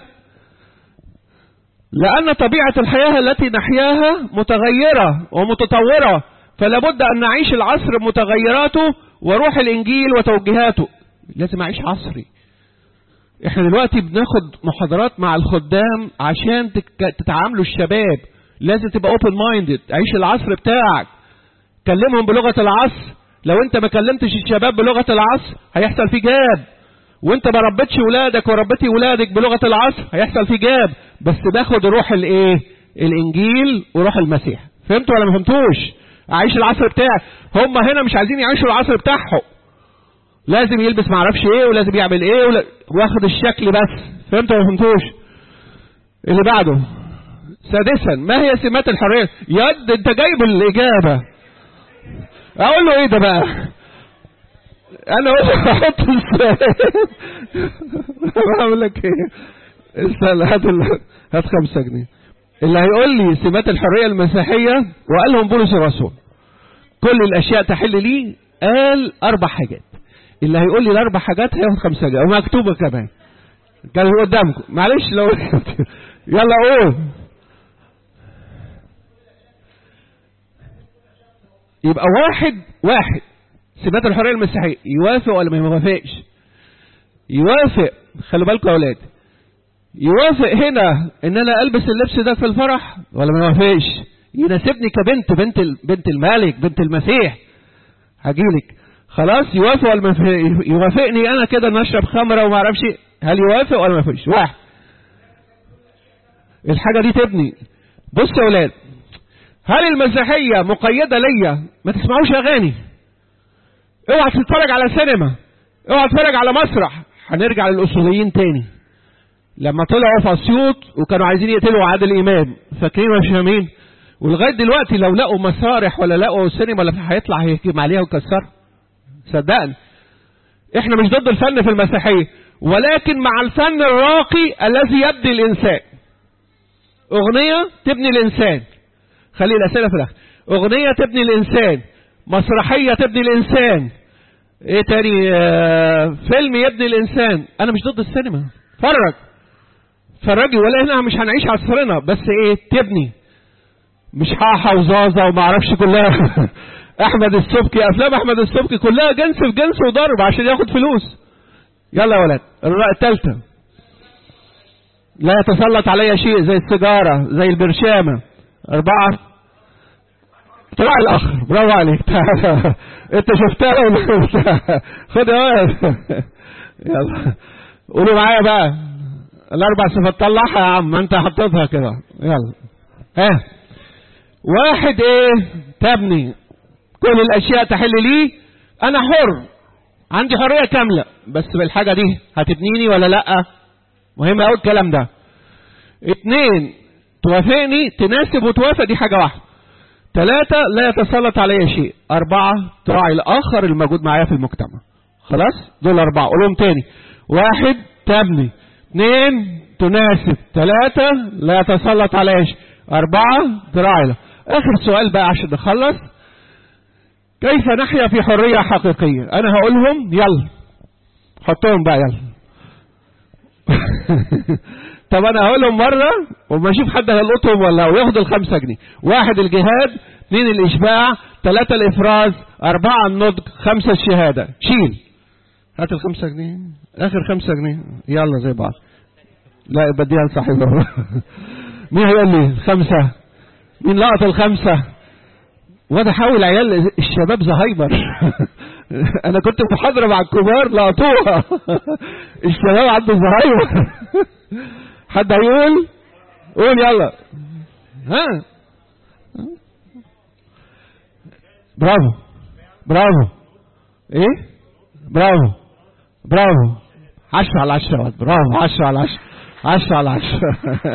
لأن طبيعة الحياة التي نحياها متغيرة ومتطورة فلا بد أن نعيش العصر بمتغيراته وروح الإنجيل وتوجيهاته لازم أعيش عصري احنا دلوقتي بناخد محاضرات مع الخدام عشان تك- تتعاملوا الشباب لازم تبقى اوبن مايندد عيش العصر بتاعك كلمهم بلغة العصر لو انت ما كلمتش الشباب بلغة العصر هيحصل فيه جاب وانت ما ربيتش ولادك وربيتي ولادك بلغة العصر هيحصل فيه جاب بس باخد روح الايه الانجيل وروح المسيح فهمتوا ولا ما فهمتوش اعيش العصر بتاعي هم هنا مش عايزين يعيشوا العصر بتاعهم لازم يلبس معرفش ايه ولازم يعمل ايه ولا... واخد الشكل بس فهمتوا ولا ما فهمتوش اللي بعده سادسا ما هي سمات الحريه يد انت جايب الاجابه اقول له ايه ده بقى انا اقول له احط السؤال بعمل لك ايه استنى هات ال- هات خمسة جنيه اللي هيقول لي سمات الحريه المسيحيه وقال لهم بولس الرسول كل الاشياء تحل لي قال اربع حاجات اللي هيقول لي الاربع حاجات هياخد خمسة جنيه ومكتوبه كمان كان قدامكم معلش لو يلا قول يبقى واحد واحد سمات الحريه المسيحيه يوافق ولا ما يوافقش يوافق خلوا بالكم يا اولاد يوافق هنا ان انا البس اللبس ده في الفرح ولا ما يوافقش يناسبني كبنت بنت ال- بنت الملك بنت المسيح هجيلك خلاص يوافق ولا ما يوافق- يوافقني انا كده ان اشرب خمره وما اعرفش إيه؟ هل يوافق ولا ما يوافقش واحد الحاجه دي تبني بص يا اولاد هل المسيحيه مقيده ليا ما تسمعوش اغاني اوعى تتفرج على سينما اوعى تتفرج على مسرح هنرجع للاصوليين تاني لما طلعوا في اسيوط وكانوا عايزين يقتلوا عادل امام فاكرين ولا مش فاهمين ولغايه دلوقتي لو لقوا مسارح ولا لقوا سينما ولا هيطلع هيهجم عليها ويكسرها صدقني احنا مش ضد الفن في المسيحيه ولكن مع الفن الراقي الذي يبني الانسان اغنيه تبني الانسان خلي الاسئله في الاخر اغنيه تبني الانسان مسرحيه تبني الانسان ايه تاني آه فيلم يبني الانسان انا مش ضد السينما فرج فرجي ولا هنا مش هنعيش عصرنا بس ايه تبني مش حاحة وزازة وما اعرفش كلها احمد السبكي افلام احمد السبكي كلها جنس في جنس وضرب عشان ياخد فلوس يلا يا ولاد الرأي الثالثة لا يتسلط علي شيء زي السيجارة زي البرشامة أربعة طلع الآخر برافو عليك أنت شفتها ولا شفتها خد يا ولد يلا قولوا معايا بقى الأربع صفات طلعها يا عم ما أنت حطيتها كده يلا ها واحد إيه تبني كل الأشياء تحل لي أنا حر عندي حرية كاملة بس بالحاجة دي هتبنيني ولا لأ مهم قوي الكلام ده اتنين توافقني تناسب وتوافق دي حاجة واحدة ثلاثة لا يتسلط علي شيء أربعة تراعي الآخر الموجود معايا في المجتمع خلاص دول أربعة قولهم تاني واحد تبني اثنين تناسب ثلاثة لا يتسلط علي شيء أربعة تراعي له. آخر سؤال بقى عشان نخلص كيف نحيا في حرية حقيقية أنا هقولهم يلا حطهم بقى يلا طب انا هقولهم مرة وما اشوف حد هيلقطهم ولا وياخد الخمسة جنيه واحد الجهاد اثنين الاشباع ثلاثة الافراز اربعة النضج خمسة الشهادة شيل هات الخمسة جنيه اخر خمسة جنيه يلا زي بعض لا بديها لصاحبه مين هيقول لي خمسة مين لقط الخمسة وانا حاول عيال الشباب زهايمر انا كنت في محاضره مع الكبار لقطوها الشباب عنده زهايمر حد هيقول قول يلا ها برافو برافو ايه برافو برافو عشرة على عشرة برافو عشرة على عشرة عشرة على عشرة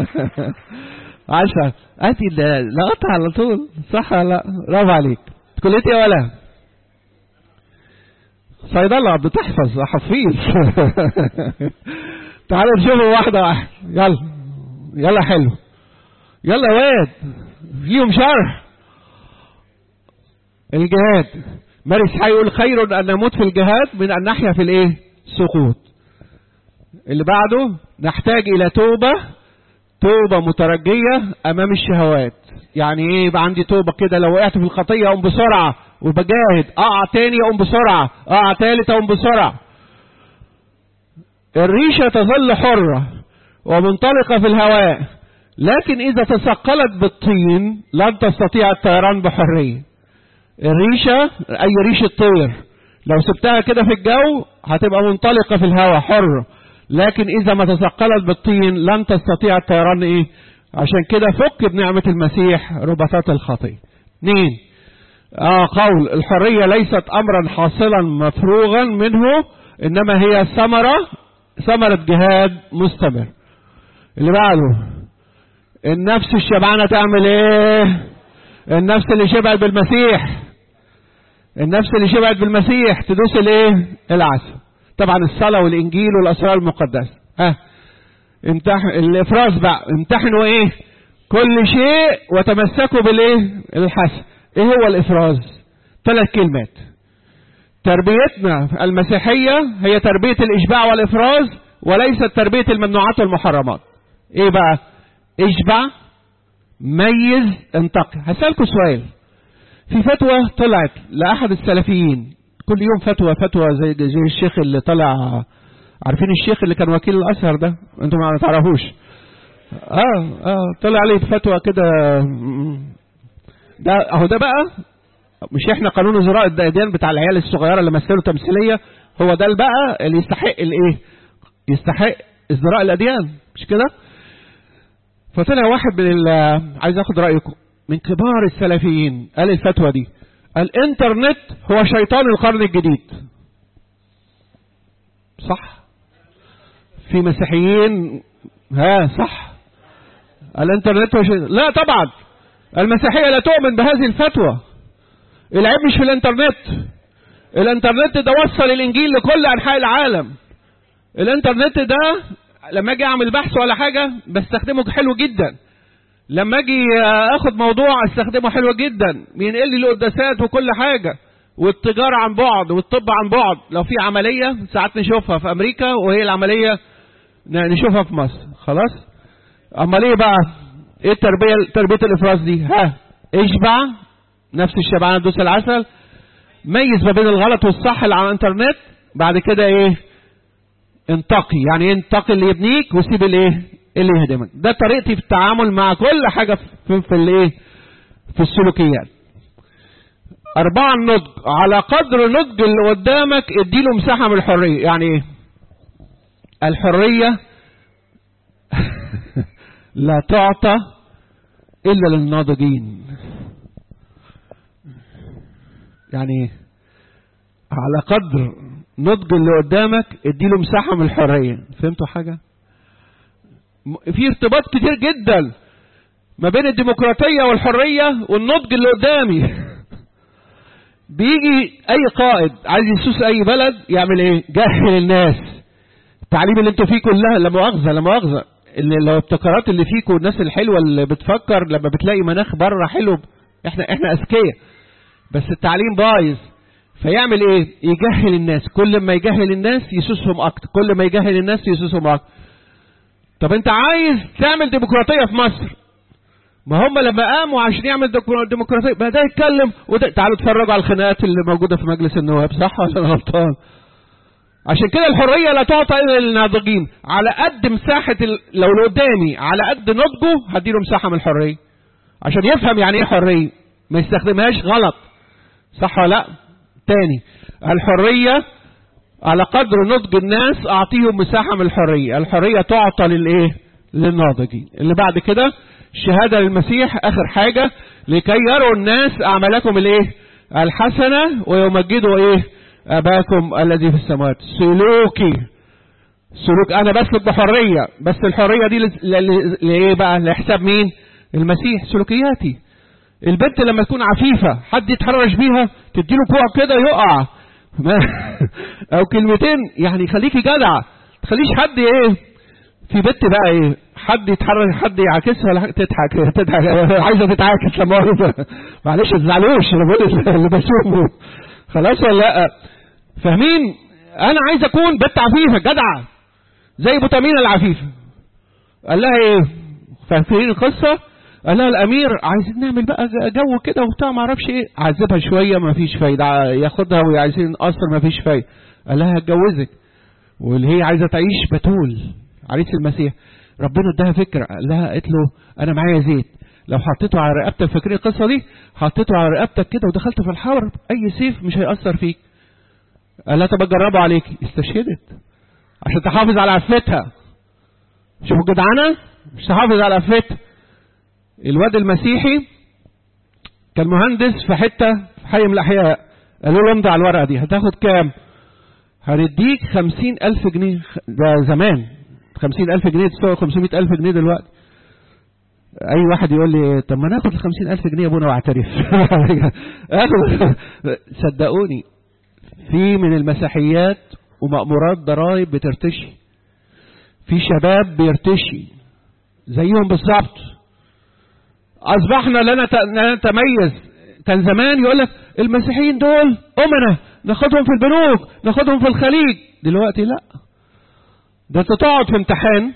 عشرة هاتي لقطها على طول صح ولا لا برافو عليك كليتي يا ولا صيدلة بتحفظ حفيظ تعالوا نشوفوا واحدة واحدة يلا يلا حلو يلا يا واد فيهم شرح الجهاد مارس هيقول خير ان نموت في الجهاد من ان نحيا في الايه سقوط اللي بعده نحتاج الى توبة توبة مترجية امام الشهوات يعني ايه يبقى عندي توبة كده لو وقعت في الخطية اقوم بسرعة وبجاهد اقع تاني اقوم بسرعة اقع تالت اقوم بسرعة الريشة تظل حرة ومنطلقة في الهواء لكن إذا تثقلت بالطين لن تستطيع الطيران بحرية الريشة أي ريشة طير لو سبتها كده في الجو هتبقى منطلقة في الهواء حرة لكن إذا ما تثقلت بالطين لن تستطيع الطيران إيه عشان كده فك بنعمة المسيح ربطات الخطية اثنين آه قول الحرية ليست أمرا حاصلا مفروغا منه إنما هي ثمرة ثمرة جهاد مستمر اللي بعده النفس الشبعانة تعمل ايه النفس اللي شبعت بالمسيح النفس اللي شبعت بالمسيح تدوس الايه العسل طبعا الصلاة والانجيل والاسرار المقدسة ها امتحن الافراز بقى امتحنوا ايه كل شيء وتمسكوا بالايه الحسن ايه هو الافراز ثلاث كلمات تربيتنا المسيحية هي تربية الإشباع والإفراز وليست تربية الممنوعات والمحرمات إيه بقى اشبع ميز انتقي هسألكوا سؤال في فتوى طلعت لأحد السلفيين كل يوم فتوى فتوى زي, زي الشيخ اللي طلع عارفين الشيخ اللي كان وكيل الأزهر ده انتم ما تعرفوش اه اه طلع عليه فتوى كده ده اهو ده بقى مش احنا قانون وزراء الديان بتاع العيال الصغيره اللي مثلوا تمثيليه هو ده بقى اللي يستحق الايه يستحق ازدراء الاديان مش كده فطلع واحد من عايز اخد رايكم من كبار السلفيين قال الفتوى دي الانترنت هو شيطان القرن الجديد صح في مسيحيين ها صح الانترنت هو شيطان لا طبعا المسيحيه لا تؤمن بهذه الفتوى العيب مش في الانترنت الانترنت ده وصل الانجيل لكل انحاء العالم الانترنت ده لما اجي اعمل بحث ولا حاجه بستخدمه حلو جدا لما اجي اخد موضوع استخدمه حلو جدا بينقل لي القداسات وكل حاجه والتجاره عن بعد والطب عن بعد لو في عمليه ساعات نشوفها في امريكا وهي العمليه نشوفها في مصر خلاص امال ايه بقى ايه التربيه تربيه الافراز دي ها اشبع نفس الشبعانة تدوس العسل ميز ما بين الغلط والصح اللي على الانترنت بعد كده ايه انتقي يعني ايه انتقي اللي يبنيك وسيب الايه اللي يهدمك ده طريقتي في التعامل مع كل حاجة في, في الايه في السلوكيات أربعة النضج على قدر نضج اللي قدامك اديله مساحة من الحرية يعني ايه الحرية لا تعطى إلا للناضجين يعني على قدر نضج اللي قدامك اديله مساحة من الحرية فهمتوا حاجة في ارتباط كتير جدا ما بين الديمقراطية والحرية والنضج اللي قدامي بيجي اي قائد عايز يسوس اي بلد يعمل ايه جهل الناس التعليم اللي انتوا فيه كلها لا مؤاخذه لا مؤاخذه اللي لو الابتكارات اللي فيكم والناس الحلوه اللي بتفكر لما بتلاقي مناخ بره حلو احنا احنا اذكياء بس التعليم بايظ فيعمل ايه يجهل الناس كل ما يجهل الناس يسوسهم اكتر كل ما يجهل الناس يسوسهم اكتر طب انت عايز تعمل ديمقراطيه في مصر ما هم لما قاموا عشان يعمل ديمقراطيه بقى ده يتكلم وده تعالوا اتفرجوا على الخناقات اللي موجوده في مجلس النواب صح ولا انا غلطان عشان كده الحريه لا تعطى الا للناضجين على قد مساحه ال... لو اللي قدامي على قد نضجه هديله مساحه من الحريه عشان يفهم يعني ايه حريه ما يستخدمهاش غلط صح ولا لا تاني الحريه على قدر نضج الناس اعطيهم مساحه من الحريه الحريه تعطى للايه للناضجين اللي بعد كده الشهاده للمسيح اخر حاجه لكي يروا الناس اعمالكم الايه الحسنه ويمجدوا ايه اباكم الذي في السماوات سلوكي سلوك انا بسلك بحريه بس الحريه دي لايه بقى لحساب مين المسيح سلوكياتي البنت لما تكون عفيفه حد يتحرش بيها تديله كوع كده يقع او كلمتين يعني خليكي جدع تخليش حد ايه في بنت بقى ايه حد يتحرك حد يعاكسها ولا تضحك تضحك عايزه تتعاكس لما معلش ما تزعلوش انا بقول اللي بشوفه خلاص ولا لا فاهمين انا عايز اكون بنت عفيفه جدعه زي بوتامين العفيفه قال لها ايه فاكرين القصه قال لها الامير عايزين نعمل بقى جو كده وبتاع ما اعرفش ايه عذبها شويه ما فيش فايده ياخدها وعايزين نقصر ما فيش فايده قال لها هتجوزك واللي هي عايزه تعيش بتول عريس المسيح ربنا اداها فكره قال لها قالت له انا معايا زيت لو حطيته على رقبتك فاكرين القصه دي حطيته على رقبتك كده ودخلت في الحرب اي سيف مش هيأثر فيك قال لها طب اجربه عليكي استشهدت عشان تحافظ على عفتها شوفوا جدعانه مش تحافظ على عفتها الواد المسيحي كان مهندس في حته في حي من الاحياء قالوا له امضي على الورقه دي هتاخد كام؟ هنديك خمسين ألف جنيه ده زمان خمسين ألف جنيه تساوي خمسمائة ألف جنيه دلوقتي أي واحد يقول لي طب ما ناخد الخمسين ألف جنيه يا ابونا واعترف صدقوني في من المسيحيات ومأمورات ضرائب بترتشي في شباب بيرتشي زيهم بالظبط أصبحنا لنا نتميز كان زمان يقول لك المسيحيين دول أمنا ناخدهم في البنوك ناخدهم في الخليج دلوقتي لا ده انت تقعد في امتحان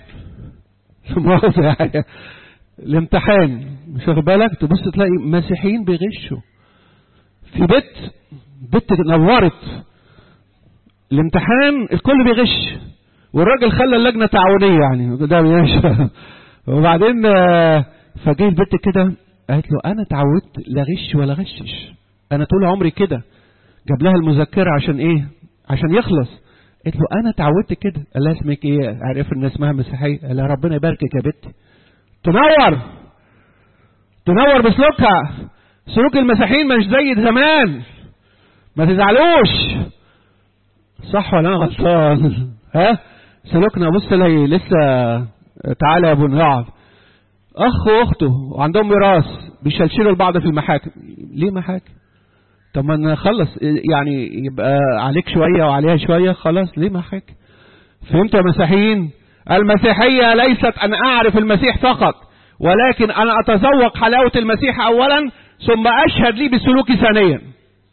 الامتحان مش واخد بالك تبص تلاقي مسيحيين بيغشوا في بيت بيت نورت الامتحان الكل بيغش والراجل خلى اللجنه تعاونيه يعني ده مش وبعدين فجه البت كده قالت له انا اتعودت لا غش ولا غشش انا طول عمري كده جاب لها المذكره عشان ايه عشان يخلص قالت له انا اتعودت كده قال لها اسمك ايه عرف ان اسمها مسيحيه قال لها ربنا يباركك يا بنتي تنور تنور بسلوكها سلوك المسيحيين مش زي زمان ما تزعلوش صح ولا انا غلطان ها سلوكنا بص لي لسه تعالى يا ابو نقعد اخ واخته وعندهم ميراث بيشلشلوا البعض في المحاكم ليه محاكم طب ما نخلص يعني يبقى عليك شويه وعليها شويه خلاص ليه محاكم فهمتوا يا مسيحيين المسيحيه ليست ان اعرف المسيح فقط ولكن انا اتذوق حلاوه المسيح اولا ثم اشهد لي بسلوكي ثانيا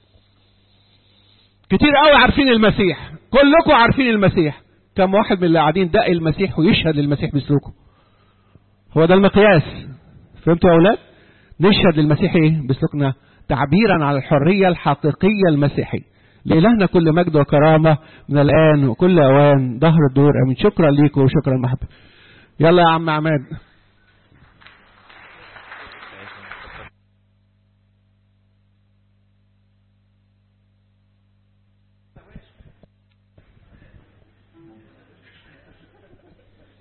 كتير قوي عارفين المسيح كلكم عارفين المسيح كم واحد من اللي قاعدين دق المسيح ويشهد للمسيح بسلوكه هو ده المقياس فهمتوا يا اولاد نشهد للمسيح ايه بسلوكنا تعبيرا على الحرية الحقيقية المسيحية لإلهنا كل مجد وكرامة من الآن وكل أوان ظهر الدور أمين شكرا ليكم وشكرا محبة يلا يا عم عماد